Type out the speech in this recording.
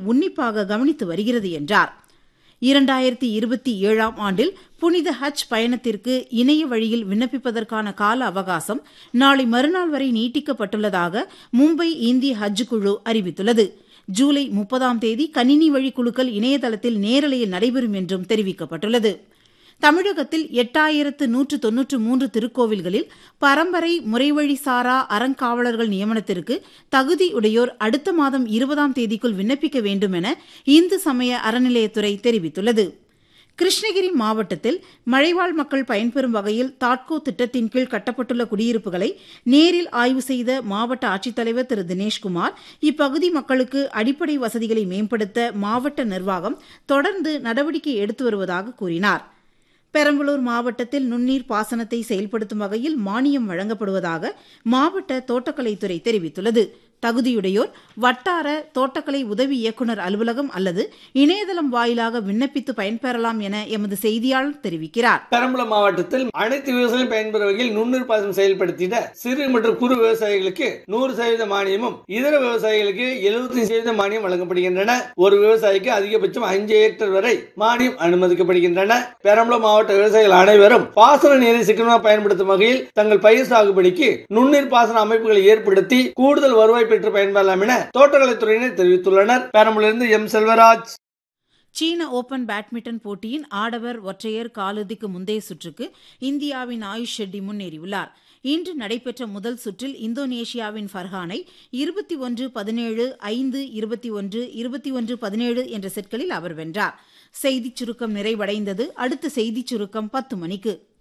உன்னிப்பாக கவனித்து வருகிறது என்றார் இரண்டாயிரத்தி இருபத்தி ஏழாம் ஆண்டில் புனித ஹஜ் பயணத்திற்கு இணைய வழியில் விண்ணப்பிப்பதற்கான கால அவகாசம் நாளை மறுநாள் வரை நீட்டிக்கப்பட்டுள்ளதாக மும்பை இந்திய ஹஜ் குழு அறிவித்துள்ளது ஜூலை முப்பதாம் தேதி கணினி வழி குழுக்கள் இணையதளத்தில் நேரலையில் நடைபெறும் என்றும் தெரிவிக்கப்பட்டுள்ளது தமிழகத்தில் எட்டாயிரத்து நூற்று தொன்னூற்று மூன்று திருக்கோவில்களில் பரம்பரை முறைவழி சாரா அறங்காவலர்கள் நியமனத்திற்கு தகுதியுடையோர் அடுத்த மாதம் இருபதாம் தேதிக்குள் விண்ணப்பிக்க வேண்டும் என இந்து சமய அறநிலையத்துறை தெரிவித்துள்ளது கிருஷ்ணகிரி மாவட்டத்தில் மழைவாழ் மக்கள் பயன்பெறும் வகையில் தாட்கோ திட்டத்தின் கீழ் கட்டப்பட்டுள்ள குடியிருப்புகளை நேரில் ஆய்வு செய்த மாவட்ட ஆட்சித்தலைவர் திரு தினேஷ்குமார் இப்பகுதி மக்களுக்கு அடிப்படை வசதிகளை மேம்படுத்த மாவட்ட நிர்வாகம் தொடர்ந்து நடவடிக்கை எடுத்து வருவதாக கூறினார் பெரம்பலூர் மாவட்டத்தில் நுண்ணீர் பாசனத்தை செயல்படுத்தும் வகையில் மானியம் வழங்கப்படுவதாக மாவட்ட தோட்டக்கலைத்துறை தெரிவித்துள்ளது தகுதியுடையோர் வட்டார தோட்டக்கலை உதவி இயக்குநர் அலுவலகம் அல்லது இணையதளம் வாயிலாக விண்ணப்பித்து பயன்பெறலாம் என எமது செய்தியாளர் தெரிவிக்கிறார் பெரம்பலூர் மாவட்டத்தில் அனைத்து விவசாயிகளும் பயன்பெறும் வகையில் நுண்ணீர் பாசனம் செயல்படுத்திட சிறு மற்றும் குறு விவசாயிகளுக்கு நூறு சதவீத மானியமும் இதர விவசாயிகளுக்கு எழுபத்தி சதவீத மானியம் வழங்கப்படுகின்றன ஒரு விவசாயிக்கு அதிகபட்சம் அஞ்சு ஏக்கர் வரை மானியம் அனுமதிக்கப்படுகின்றன பெரம்பலூர் மாவட்ட விவசாயிகள் அனைவரும் பாசன நீரை சிக்கனமாக பயன்படுத்தும் வகையில் தங்கள் பயிர் சாகுபடிக்கு நுண்ணீர் பாசன அமைப்புகளை ஏற்படுத்தி கூடுதல் வருவாய் பெற்று பயன்பெறலாம் என தோட்டக்கலைத்துறையினர் தெரிவித்துள்ளனர் பெரம்பலூரிலிருந்து எம் செல்வராஜ் சீன ஓபன் பேட்மிண்டன் போட்டியின் ஆடவர் ஒற்றையர் காலிறுதிக்கு முந்தைய சுற்றுக்கு இந்தியாவின் ஆயுஷ் ஷெட்டி முன்னேறியுள்ளார் இன்று நடைபெற்ற முதல் சுற்றில் இந்தோனேஷியாவின் ஃபர்ஹானை இருபத்தி ஒன்று பதினேழு ஐந்து இருபத்தி ஒன்று இருபத்தி ஒன்று பதினேழு என்ற செட்களில் அவர் வென்றார் செய்திச் சுருக்கம் நிறைவடைந்தது அடுத்த செய்திச் சுருக்கம் பத்து மணிக்கு